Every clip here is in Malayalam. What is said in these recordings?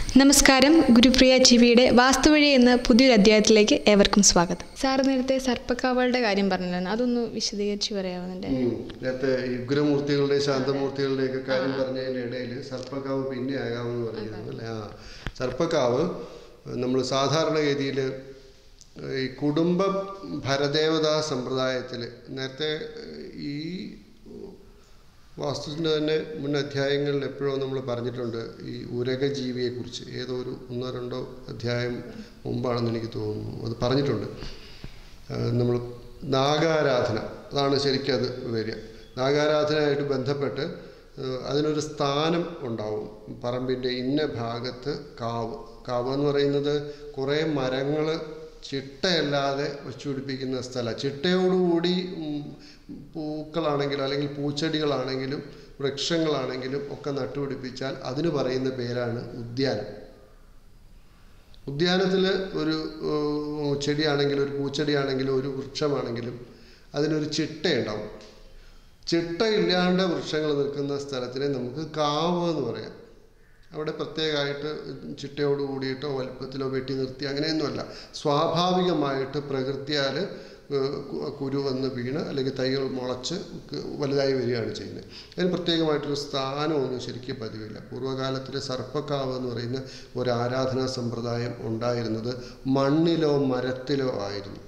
നമസ്കാരം ഗുരുപ്രിയ ടി വിയുടെ വാസ്തുവഴി എന്ന പുതിയൊരു അധ്യായത്തിലേക്ക് ഏവർക്കും സ്വാഗതം സാർ നേരത്തെ സർപ്പക്കാവളുടെ കാര്യം പറഞ്ഞിരുന്നു അതൊന്ന് വിശദീകരിച്ച് പറയാവുന്നുണ്ട് ഉം. നേരത്തെ ഈ ഉഗ്രമൂർത്തികളുടെ ശാന്തമൂർത്തികളുടെ ഒക്കെ കാര്യം പറഞ്ഞതിൻ്റെ ഇടയിൽ സർപ്പക്കാവ് പിന്നെ ആകാമെന്ന് പറഞ്ഞിരുന്നു അല്ലേ ആ സർപ്പക്കാവ് നമ്മൾ സാധാരണഗതിയിൽ ഈ കുടുംബ ഭരദേവതാ സമ്പ്രദായത്തിൽ നേരത്തെ ഈ വാസ്തുവിൻ്റെ തന്നെ മുൻ അധ്യായങ്ങളിൽ എപ്പോഴോ നമ്മൾ പറഞ്ഞിട്ടുണ്ട് ഈ ഉരകജീവിയെക്കുറിച്ച് ഏതോ ഒരു ഒന്നോ രണ്ടോ അധ്യായം മുമ്പാണെന്ന് എനിക്ക് തോന്നുന്നു അത് പറഞ്ഞിട്ടുണ്ട് നമ്മൾ നാഗാരാധന അതാണ് ശരിക്കും അത് വരിക നാഗാരാധനയായിട്ട് ബന്ധപ്പെട്ട് ഏഹ്, അതിനൊരു സ്ഥാനം ഉണ്ടാവും പറമ്പിൻ്റെ ഇന്ന ഭാഗത്ത് കാവ് കാവ് എന്ന് പറയുന്നത് കുറേ മരങ്ങൾ ചിട്ടയല്ലാതെ വെച്ചുപിടിപ്പിക്കുന്ന സ്ഥലം ചിട്ടയോടുകൂടി ഉം, പൂക്കളാണെങ്കിലും അല്ലെങ്കിൽ പൂച്ചെടികളാണെങ്കിലും വൃക്ഷങ്ങളാണെങ്കിലും ഒക്കെ നട്ടുപിടിപ്പിച്ചാൽ അതിന് പറയുന്ന പേരാണ് ഉദ്യാനം ഉദ്യാനത്തിൽ ഒരു ഏഹ്, ചെടിയാണെങ്കിലും ഒരു പൂച്ചെടിയാണെങ്കിലും ഒരു വൃക്ഷമാണെങ്കിലും അതിനൊരു ചിട്ടയുണ്ടാവും ചിട്ടയില്ലാണ്ട് വൃക്ഷങ്ങൾ നിൽക്കുന്ന സ്ഥലത്തിനെ നമുക്ക് കാവ് എന്ന് പറയാം അവിടെ പ്രത്യേകമായിട്ട് ചിട്ടയോട് കൂടിയിട്ടോ വലുപ്പത്തിലോ വെട്ടി നിർത്തി അങ്ങനെയൊന്നുമല്ല സ്വാഭാവികമായിട്ട് പ്രകൃതിയാൽ കുരു വന്ന് വീണ് അല്ലെങ്കിൽ തൈകൾ മുളച്ച് ക- വലുതായി വരികയാണ് ചെയ്യുന്നത് അതിന് പ്രത്യേകമായിട്ടൊരു സ്ഥാനമൊന്നും ശരിക്കും പതിവില്ല പൂർവ്വകാലത്തിൽ സർപ്പക്കാവ് എന്ന് പറയുന്ന ഒരു ആരാധനാ സമ്പ്രദായം ഉണ്ടായിരുന്നത് മണ്ണിലോ മരത്തിലോ ആയിരുന്നു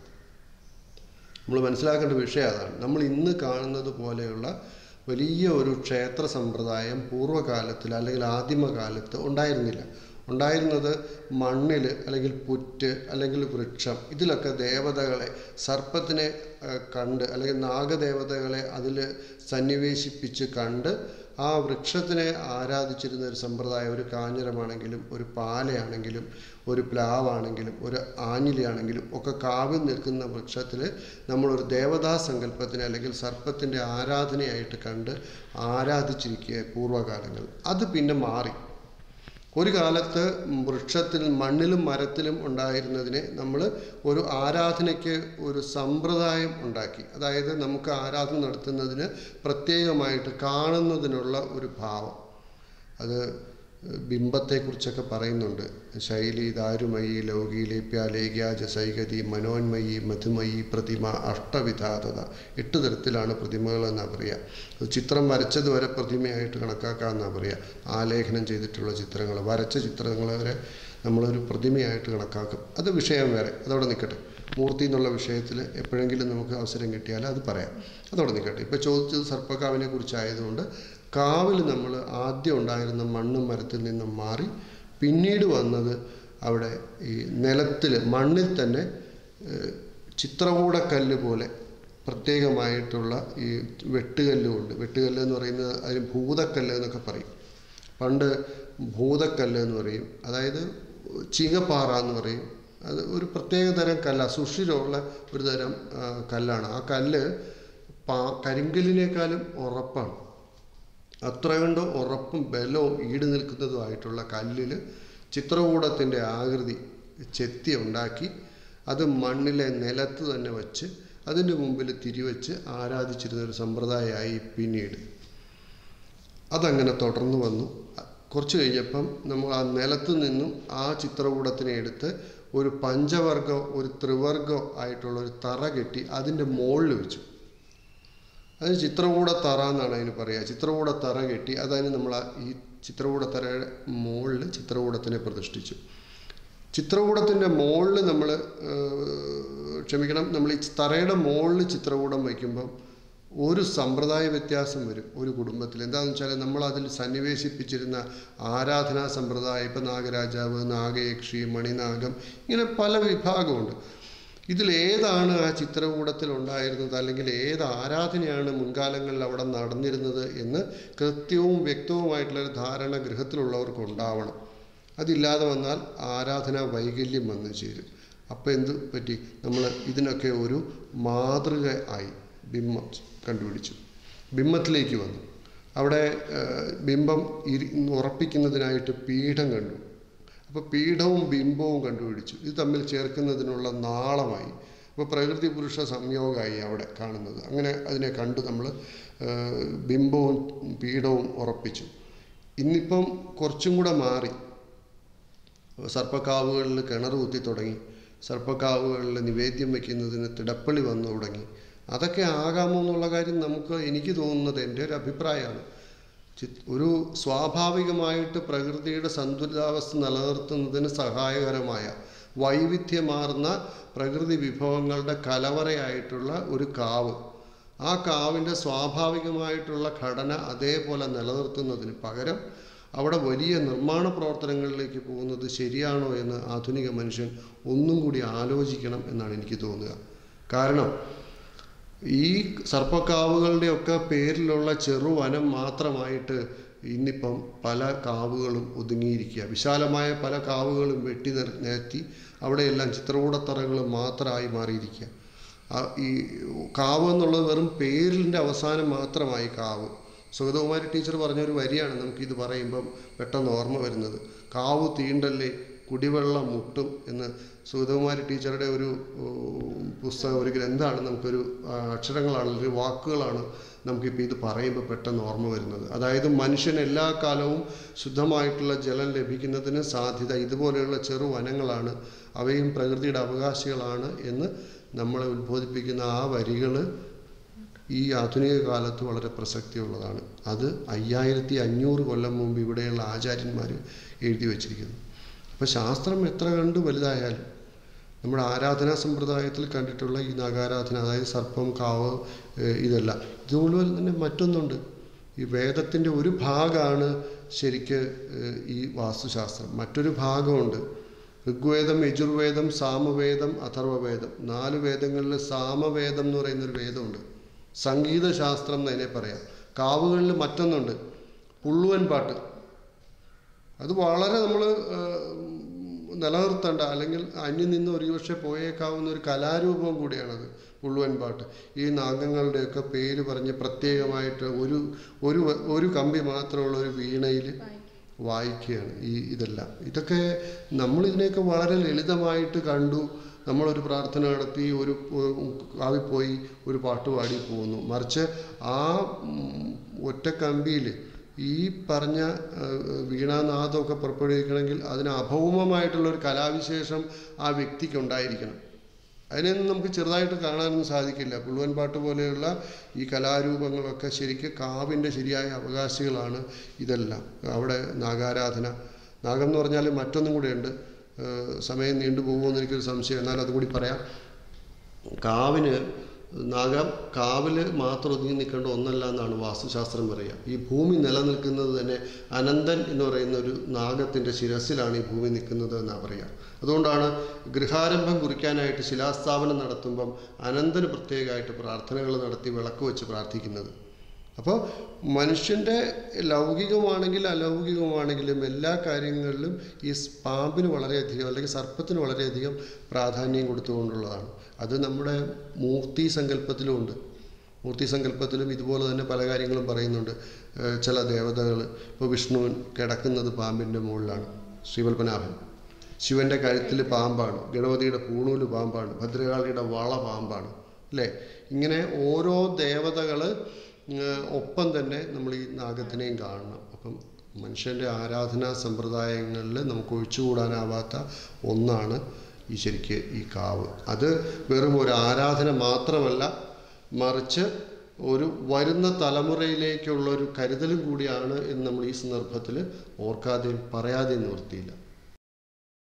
നമ്മൾ മനസ്സിലാക്കേണ്ട വിഷയം അതാണ് നമ്മൾ ഇന്ന് കാണുന്നത് പോലെയുള്ള വലിയ ഒരു ക്ഷേത്ര സമ്പ്രദായം പൂർവ്വകാലത്തിൽ അല്ലെങ്കിൽ ആദിമകാലത്ത് ഉണ്ടായിരുന്നില്ല ഉണ്ടായിരുന്നത് മണ്ണിൽ അല്ലെങ്കിൽ പുറ്റ് അല്ലെങ്കിൽ വൃക്ഷം ഇതിലൊക്കെ ദേവതകളെ സർപ്പത്തിനെ ആ, കണ്ട് അല്ലെങ്കിൽ നാഗദേവതകളെ അതിൽ സന്നിവേശിപ്പിച്ച് കണ്ട് ആ വൃക്ഷത്തിനെ ആരാധിച്ചിരുന്ന ഒരു സമ്പ്രദായം ഒരു കാഞ്ഞിരമാണെങ്കിലും ഒരു പാലയാണെങ്കിലും ഒരു പ്ലാവാണെങ്കിലും ഒരു ആഞ്ഞിലിയാണെങ്കിലും ഒക്കെ കാവിൽ നിൽക്കുന്ന വൃക്ഷത്തിൽ നമ്മളൊരു ദേവതാ സങ്കല്പത്തിനെ അല്ലെങ്കിൽ സർപ്പത്തിൻ്റെ ആരാധനയായിട്ട് കണ്ട് ആരാധിച്ചിരിക്കുക പൂർവ്വകാലങ്ങൾ അത് പിന്നെ മാറി ഒരു കാലത്ത് വൃക്ഷത്തിൽ മണ്ണിലും മരത്തിലും ഉണ്ടായിരുന്നതിനെ നമ്മൾ ഒരു ആരാധനയ്ക്ക് ഒരു സമ്പ്രദായം ഉണ്ടാക്കി അതായത് നമുക്ക് ആരാധന നടത്തുന്നതിന് പ്രത്യേകമായിട്ട് കാണുന്നതിനുള്ള ഒരു ഭാവം അത് ബിംബത്തെക്കുറിച്ചൊക്കെ പറയുന്നുണ്ട് ശൈലി ദാരുമയി ലൗകീലേപ്യാലേഖ്യാജ സൈകതി മനോന്മയി മധുമയി പ്രതിമ അഷ്ടവിധാതത എട്ട് തരത്തിലാണ് പ്രതിമകൾ എന്നാണ് പറയുക അത് ചിത്രം വരച്ചത് വരെ പ്രതിമയായിട്ട് കണക്കാക്കാമെന്നാണ് പറയുക ആലേഖനം ചെയ്തിട്ടുള്ള ചിത്രങ്ങൾ വരച്ച ചിത്രങ്ങൾ വരെ നമ്മളൊരു പ്രതിമയായിട്ട് കണക്കാക്കും അത് വിഷയം വേറെ അതവിടെ നിൽക്കട്ടെ മൂർത്തി എന്നുള്ള വിഷയത്തിൽ എപ്പോഴെങ്കിലും നമുക്ക് അവസരം കിട്ടിയാൽ അത് പറയാം അതവിടെ നിൽക്കട്ടെ ഇപ്പോൾ ചോദിച്ചത് സർപ്പക്കാവിനെ കുറിച്ചായതുകൊണ്ട് കാവിൽ നമ്മൾ ആദ്യം ഉണ്ടായിരുന്ന മണ്ണും മരത്തിൽ നിന്നും മാറി പിന്നീട് വന്നത് അവിടെ ഈ നിലത്തിൽ മണ്ണിൽ തന്നെ ഏഹ്, ചിത്രകൂടക്കല്ല് പോലെ പ്രത്യേകമായിട്ടുള്ള ഈ വെട്ടുകല്ലുമുണ്ട് വെട്ടുകല്ല് എന്ന് പറയുന്നത് അതിന് ഭൂതക്കല്ല് എന്നൊക്കെ പറയും പണ്ട് ഭൂതക്കല്ല് എന്ന് പറയും അതായത് ചീങ്ങപ്പാറ എന്ന് പറയും അത് ഒരു പ്രത്യേക തരം കല്ല സുഷിരമുള്ള ഒരു തരം ആ, കല്ലാണ് ആ കല്ല് പാ കരിങ്കല്ലിനേക്കാളും ഉറപ്പാണ് അത്ര കണ്ട് ഉറപ്പും ബലവും ഈട് നിൽക്കുന്നതുമായിട്ടുള്ള കല്ലിൽ ചിത്രകൂടത്തിൻ്റെ ആകൃതി ചെത്തി ഉണ്ടാക്കി അത് മണ്ണിലെ നിലത്ത് തന്നെ വച്ച് അതിൻ്റെ മുമ്പിൽ തിരിവെച്ച് ആരാധിച്ചിരുന്ന ഒരു സമ്പ്രദായമായി പിന്നീട് അതങ്ങനെ തുടർന്നു വന്നു കുറച്ച് കഴിഞ്ഞപ്പം നമ്മൾ ആ നിലത്ത് നിന്നും ആ ചിത്രകൂടത്തിനെ എടുത്ത് ഒരു പഞ്ചവർഗോ ഒരു ത്രിവർഗോ ആയിട്ടുള്ള ഒരു തറ കെട്ടി അതിൻ്റെ മുകളിൽ വെച്ചു അതിന് ചിത്രകൂട തറ എന്നാണ് അതിന് പറയുക ചിത്രകൂട തറ കെട്ടി അതതിന് നമ്മൾ ആ ഈ ചിത്രകൂട തറയുടെ മുകളിൽ ചിത്രകൂടത്തിനെ പ്രതിഷ്ഠിച്ചു ചിത്രകൂടത്തിൻ്റെ മുകളിൽ നമ്മൾ ക്ഷമിക്കണം നമ്മൾ ഈ തറയുടെ മുകളിൽ ചിത്രകൂടം വയ്ക്കുമ്പം ഒരു സമ്പ്രദായ വ്യത്യാസം വരും ഒരു കുടുംബത്തിൽ എന്താണെന്ന് വെച്ചാൽ നമ്മൾ അതിൽ സന്നിവേശിപ്പിച്ചിരുന്ന ആരാധനാ സമ്പ്രദായം ഇപ്പം നാഗരാജാവ് നാഗയക്ഷി മണിനാഗം ഇങ്ങനെ പല വിഭാഗമുണ്ട് ഇതിൽ ഏതാണ് ആ ചിത്രകൂടത്തിൽ ഉണ്ടായിരുന്നത് അല്ലെങ്കിൽ ഏത് ആരാധനയാണ് മുൻകാലങ്ങളിൽ അവിടെ നടന്നിരുന്നത് എന്ന് കൃത്യവും വ്യക്തവുമായിട്ടുള്ളൊരു ധാരണ ഗൃഹത്തിലുള്ളവർക്ക് ഉണ്ടാവണം അതില്ലാതെ വന്നാൽ ആരാധന വൈകല്യം വന്നു ചേരും അപ്പോൾ എന്ത് പറ്റി നമ്മൾ ഇതിനൊക്കെ ഒരു മാതൃക ആയി ബിംബം കണ്ടുപിടിച്ചു ബിംബത്തിലേക്ക് വന്നു അവിടെ ഏഹ്, ബിംബം ഇരി ഉറപ്പിക്കുന്നതിനായിട്ട് പീഠം കണ്ടു അപ്പോൾ പീഠവും ബിംബവും കണ്ടുപിടിച്ചു ഇത് തമ്മിൽ ചേർക്കുന്നതിനുള്ള നാളമായി അപ്പോൾ പ്രകൃതി പുരുഷ സംയോഗമായി അവിടെ കാണുന്നത് അങ്ങനെ അതിനെ കണ്ടു നമ്മൾ ബിംബവും പീഠവും ഉറപ്പിച്ചു ഇന്നിപ്പം കുറച്ചും കൂടെ മാറി സർപ്പക്കാവുകളിൽ കിണർ കുത്തി തുടങ്ങി സർപ്പക്കാവുകളിൽ നിവേദ്യം വയ്ക്കുന്നതിന് തിടപ്പള്ളി വന്നു തുടങ്ങി അതൊക്കെ ആകാമോ എന്നുള്ള കാര്യം നമുക്ക് എനിക്ക് തോന്നുന്നത് എൻ്റെ ഒരു അഭിപ്രായമാണ് ചി- ഒരു സ്വാഭാവികമായിട്ട് പ്രകൃതിയുടെ സന്തുലിതാവസ്ഥ നിലനിർത്തുന്നതിന് സഹായകരമായ വൈവിധ്യമാർന്ന പ്രകൃതി വിഭവങ്ങളുടെ കലവറയായിട്ടുള്ള ഒരു കാവ് ആ കാവിൻ്റെ സ്വാഭാവികമായിട്ടുള്ള ഘടന അതേപോലെ നിലനിർത്തുന്നതിന് പകരം അവിടെ വലിയ നിർമ്മാണ പ്രവർത്തനങ്ങളിലേക്ക് പോകുന്നത് ശരിയാണോ എന്ന് ആധുനിക മനുഷ്യൻ ഒന്നും കൂടി ആലോചിക്കണം എന്നാണ് എനിക്ക് തോന്നുക കാരണം ഈ സർപ്പക്കാവുകളുടെയൊക്കെ പേരിലുള്ള ചെറുവനം മാത്രമായിട്ട് ഇന്നിപ്പം പല കാവുകളും ഒതുങ്ങിയിരിക്കുക വിശാലമായ പല കാവുകളും വെട്ടി നിര- നിരത്തി അവിടെയെല്ലാം ചിത്രകൂടത്തറകൾ മാത്രമായി മാറിയിരിക്കുക ആ ഈ കാവ് എന്നുള്ളത് വെറും പേരിൻ്റെ അവസാനം മാത്രമായി കാവ് സുഗതകുമാരി ടീച്ചർ പറഞ്ഞൊരു വരിയാണ് നമുക്കിത് പറയുമ്പം പെട്ടെന്ന് ഓർമ്മ വരുന്നത് കാവ് തീണ്ടല്ലേ കുടിവെള്ളം മുട്ടും എന്ന് സുഗതകുമാരി ടീച്ചറുടെ ഒരു ഉം, പുസ്തകം ഒരു ഗ്രന്ഥമാണ് നമുക്കൊരു ആ, അക്ഷരങ്ങളാണ് ഒരു വാക്കുകളാണ് നമുക്കിപ്പോൾ ഇത് പറയുമ്പോൾ പെട്ടെന്ന് ഓർമ്മ വരുന്നത് അതായത് മനുഷ്യൻ എല്ലാ കാലവും ശുദ്ധമായിട്ടുള്ള ജലം ലഭിക്കുന്നതിന് സാധ്യത ഇതുപോലെയുള്ള ചെറു വനങ്ങളാണ് അവയും പ്രകൃതിയുടെ അവകാശികളാണ് എന്ന് നമ്മളെ ഉത്ബോധിപ്പിക്കുന്ന ആ വരികൾ ഈ ആധുനിക കാലത്ത് വളരെ പ്രസക്തിയുള്ളതാണ് അത് അയ്യായിരത്തി അഞ്ഞൂറ് കൊല്ലം മുമ്പ് ഇവിടെയുള്ള ആചാര്യന്മാർ എഴുതി വച്ചിരിക്കുന്നു അപ്പോൾ ശാസ്ത്രം എത്ര കണ്ട് വലുതായാലും നമ്മുടെ ആരാധനാ സമ്പ്രദായത്തിൽ കണ്ടിട്ടുള്ള ഈ നാഗാരാധന അതായത് സർപ്പം കാവ് ഏഹ് ഇതെല്ലാം ഇതുപോലെ തന്നെ മറ്റൊന്നുണ്ട് ഈ വേദത്തിൻ്റെ ഒരു ഭാഗമാണ് ശരിക്ക് ഏഹ് ഈ വാസ്തുശാസ്ത്രം മറ്റൊരു ഭാഗമുണ്ട് ഋഗ്വേദം യജുർവേദം സാമവേദം അഥർവവേദം നാല് വേദങ്ങളിൽ സാമവേദം എന്ന് പറയുന്നൊരു വേദമുണ്ട് സംഗീതശാസ്ത്രം എന്ന് അതിനെ പറയാം കാവുകളിൽ മറ്റൊന്നുണ്ട് പുള്ളുവൻ പാട്ട് അത് വളരെ നമ്മൾ നിലനിർത്തേണ്ട അല്ലെങ്കിൽ അന്യം നിന്ന് ഒരുപക്ഷെ പോയേക്കാവുന്ന ഒരു കലാരൂപം കൂടിയാണത് പുള്ളുവൻ പാട്ട് ഈ നാഗങ്ങളുടെയൊക്കെ പേര് പറഞ്ഞ് പ്രത്യേകമായിട്ട് ഒരു ഒരു ഒരു കമ്പി മാത്രമുള്ള ഒരു വീണയിൽ വായിക്കുകയാണ് ഈ ഇതെല്ലാം ഇതൊക്കെ നമ്മളിതിനെയൊക്കെ വളരെ ലളിതമായിട്ട് കണ്ടു നമ്മളൊരു പ്രാർത്ഥന നടത്തി ഒരു കാവിൽ പോയി ഒരു പാട്ട് പാടി പോകുന്നു മറിച്ച് ആ ഉം, ഒറ്റ കമ്പിയിൽ ഈ പറഞ്ഞ ആ, വീണാനാദമൊക്കെ പുറപ്പെടുവിക്കണമെങ്കിൽ അതിന് അഭൗമമായിട്ടുള്ള ഒരു കലാവിശേഷം ആ വ്യക്തിക്ക് ഉണ്ടായിരിക്കണം അതിനൊന്നും നമുക്ക് ചെറുതായിട്ട് കാണാനൊന്നും സാധിക്കില്ല പുള്ളുവൻ പാട്ട് പോലെയുള്ള ഈ കലാരൂപങ്ങളൊക്കെ ശരിക്കും കാവിൻ്റെ ശരിയായ അവകാശികളാണ് ഇതെല്ലാം അവിടെ നാഗാരാധന നാഗം എന്ന് പറഞ്ഞാൽ മറ്റൊന്നും കൂടെയുണ്ട് ഏഹ് സമയം നീണ്ടുപോകുമെന്ന് എനിക്കൊരു സംശയം എന്നാൽ അതും കൂടി പറയാം കാവിന് നാഗം കാവിൽ മാത്രം ഒതുങ്ങി നിൽക്കേണ്ട ഒന്നല്ല എന്നാണ് വാസ്തുശാസ്ത്രം പറയുക ഈ ഭൂമി നിലനിൽക്കുന്നത് തന്നെ അനന്തൻ എന്ന് പറയുന്ന ഒരു നാഗത്തിൻ്റെ ശിരസിലാണ് ഈ ഭൂമി നിൽക്കുന്നത് എന്നാണ് പറയുക അതുകൊണ്ടാണ് ഗൃഹാരംഭം കുറിക്കാനായിട്ട് ശിലാസ്ഥാപനം നടത്തുമ്പം അനന്തന് പ്രത്യേകമായിട്ട് പ്രാർത്ഥനകൾ നടത്തി വിളക്ക് വെച്ച് പ്രാർത്ഥിക്കുന്നത് അപ്പോൾ മനുഷ്യൻ്റെ ലൗകികമാണെങ്കിൽ അലൗകികമാണെങ്കിലും എല്ലാ കാര്യങ്ങളിലും ഈ സ് പാമ്പിന് വളരെയധികം അല്ലെങ്കിൽ സർപ്പത്തിന് വളരെയധികം പ്രാധാന്യം കൊടുത്തുകൊണ്ടുള്ളതാണ് അത് നമ്മുടെ മൂർത്തി സങ്കല്പത്തിലും ഉണ്ട് മൂർത്തി സങ്കല്പത്തിലും ഇതുപോലെ തന്നെ പല കാര്യങ്ങളും പറയുന്നുണ്ട് ഏഹ് ചില ദേവതകൾ ഇപ്പോൾ വിഷ്ണുവൻ കിടക്കുന്നത് പാമ്പിൻ്റെ മുകളിലാണ് ശ്രീവൽപനാഭൻ ശിവൻ്റെ കഴുത്തിൽ പാമ്പാണ് ഗണപതിയുടെ പൂണൂല് പാമ്പാണ് ഭദ്രകാളിയുടെ വള പാമ്പാണ് അല്ലേ ഇങ്ങനെ ഓരോ ദേവതകൾ ഒപ്പം തന്നെ നമ്മൾ ഈ നാഗത്തിനെയും കാണണം അപ്പം മനുഷ്യൻ്റെ ആരാധനാ സമ്പ്രദായങ്ങളിൽ നമുക്ക് ഒഴിച്ചുകൂടാനാവാത്ത ഒന്നാണ് ഈ ശരിക്ക് ഈ കാവ് അത് വെറും ഒരു ആരാധന മാത്രമല്ല മറിച്ച് ഒരു വരുന്ന തലമുറയിലേക്കുള്ള ഒരു കരുതലും കൂടിയാണ് എന്ന് നമ്മൾ ഈ സന്ദർഭത്തിൽ ഓർക്കാതെയും പറയാതെയും നിവൃത്തിയില്ല